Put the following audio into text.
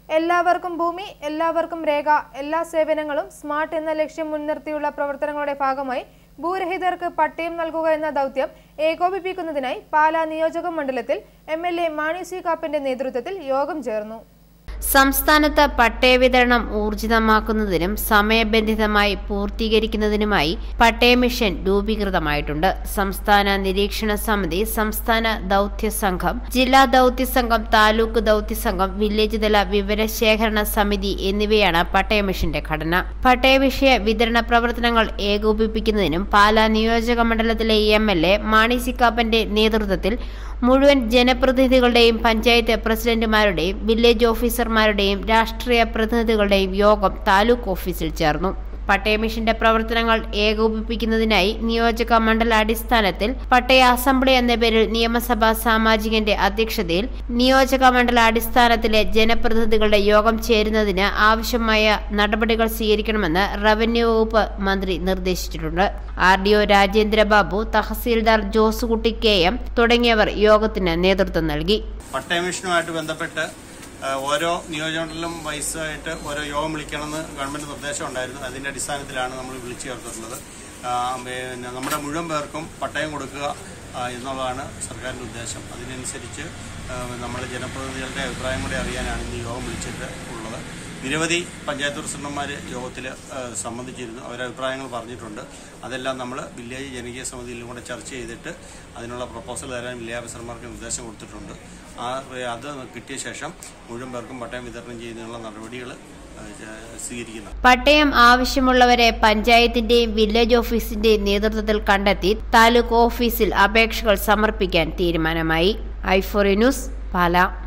എല്ലാവർക്കും ഭൂമി എല്ലാവർക്കും രേഖ എല്ലാ സേവനങ്ങളും സ്മാർട്ട് എന്ന ലക്ഷ്യം മുൻനിർത്തിയുള്ള പ്രവർത്തനങ്ങളുടെ ഭാഗമായി ഭൂരഹിതർക്ക് പട്ടയം നൽകുക എന്ന ദൗത്യം ഏകോപിപ്പിക്കുന്നതിനായി പാലാ നിയോജക മണ്ഡലത്തിൽ M L A Mani C കാപ്പന്റെ നേതൃത്വത്തിൽ യോഗം ചേർന്നു സംസ്ഥാനത്ത് പട്ടയ വിതരണം ഊർജിതമാക്കുന്നതിനും സമയബന്ധിതമായി പൂർത്തീകരിക്കുന്നതിനുമായി പട്ടയ മിഷൻ രൂപീകൃതമായിട്ടുണ്ട് സംസ്ഥാന നിരീക്ഷണ സമിതി സംസ്ഥാന ദൗത്യ സംഘം ജില്ലാ ദൗത്യ സംഘം താലൂക്ക് ദൗത്യ സംഘം വില്ലേജ് തല വിവരശേഖരണ സമിതി എന്നിവയാണ് പട്ടയ മിഷന്റെ ഘടന പട്ടയ വിഷയ വിതരണ പ്രവർത്തനങ്ങൾ ഏകോപിപ്പിക്കുന്നതിനും പാലാ നിയോജക മണ്ഡലത്തിലെ എം എൽ എ മാണി സിക്കാപ്പന്റെ നേതൃത്വത്തിൽ മുഴുവൻ ജനപ്രതിനിധികളുടെയും പഞ്ചായത്ത് പ്രസിഡന്റുമാരുടെയും വില്ലേജ് ഓഫീസർമാരുടെയും രാഷ്ട്രീയ പ്രതിനിധികളുടെയും യോഗം താലൂക്ക് ഓഫീസിൽ ചേർന്നു പട്ടയ മിഷന്റെ പ്രവർത്തനങ്ങൾ ഏകോപിപ്പിക്കുന്നതിനായി നിയോജക മണ്ഡലാടിസ്ഥാനത്തിൽ പട്ടയ അസംബ്ലി എന്ന പേരിൽ നിയമസഭാ സാമാജികന്റെ അധ്യക്ഷതയിൽ നിയോജക മണ്ഡലാടിസ്ഥാനത്തിലെ ജനപ്രതിനിധികളുടെ യോഗം ചേരുന്നതിന് ആവശ്യമായ നടപടികൾ സ്വീകരിക്കണമെന്ന് റവന്യൂ വകുപ്പ് മന്ത്രി നിർദ്ദേശിച്ചിട്ടുണ്ട് ആർ ഡി ഒ രാജേന്ദ്രബാബു തഹസീൽദാർ ജോസുകുട്ടി കെ എം തുടങ്ങിയവർ യോഗത്തിന് നേതൃത്വം നൽകി പട്ടയ മിഷനുമായിട്ട് ബന്ധപ്പെട്ട് ആ, ഓരോ നിയോജകമണ്ഡലം വയസ്സായിട്ട് ഓരോ യോഗം വിളിക്കണമെന്ന് ഗവൺമെന്റ് നിർദ്ദേശം ഉണ്ടായിരുന്നു അതിന്റെ അടിസ്ഥാനത്തിലാണ് നമ്മൾ വിളിച്ചു ചേർത്തിട്ടുള്ളത് ആ, പിന്നെ നമ്മുടെ മുഴുവൻ പേർക്കും പട്ടയം കൊടുക്കുക ആ, എന്നുള്ളതാണ് സർക്കാരിന്റെ ഉദ്ദേശം അതിനനുസരിച്ച് ആ, നമ്മുടെ ജനപ്രതിനിധികളുടെ അഭിപ്രായം കൂടി അറിയാനാണ് ഇന്ന് യോഗം വിളിച്ചിട്ട് ഉള്ളത് നിരവധി പഞ്ചായത്ത് പ്രസിഡന്റുമാർ യോഗത്തിൽ സംബന്ധിച്ചിരുന്നു അവരുടെ അഭിപ്രായങ്ങൾ പറഞ്ഞിട്ടുണ്ട് അതെല്ലാം നമ്മൾ വില്ലേജ് ജനകീയ സമിതിയിലും കൂടെ ചർച്ച ചെയ്തിട്ട് അതിനുള്ള പ്രപ്പോസൽ തരാൻ വില്ലേജ് ഓഫീസർമാർക്ക് നിർദ്ദേശം കൊടുത്തിട്ടുണ്ട് ആ അത് കിട്ടിയ ശേഷം മുഴുവൻ പേർക്കും പട്ടയം വിതരണം ചെയ്യുന്നതിനുള്ള നടപടികൾ സ്വീകരിക്കുന്നത് പട്ടയം ആവശ്യമുള്ളവരെ പഞ്ചായത്തിന്റെയും വില്ലേജ് ഓഫീസിന്റെയും നേതൃത്വത്തിൽ കണ്ടെത്തി താലൂക്ക് ഓഫീസിൽ അപേക്ഷകൾ സമർപ്പിക്കാൻ തീരുമാനമായി ഐഫോറി ന്യൂസ് പാല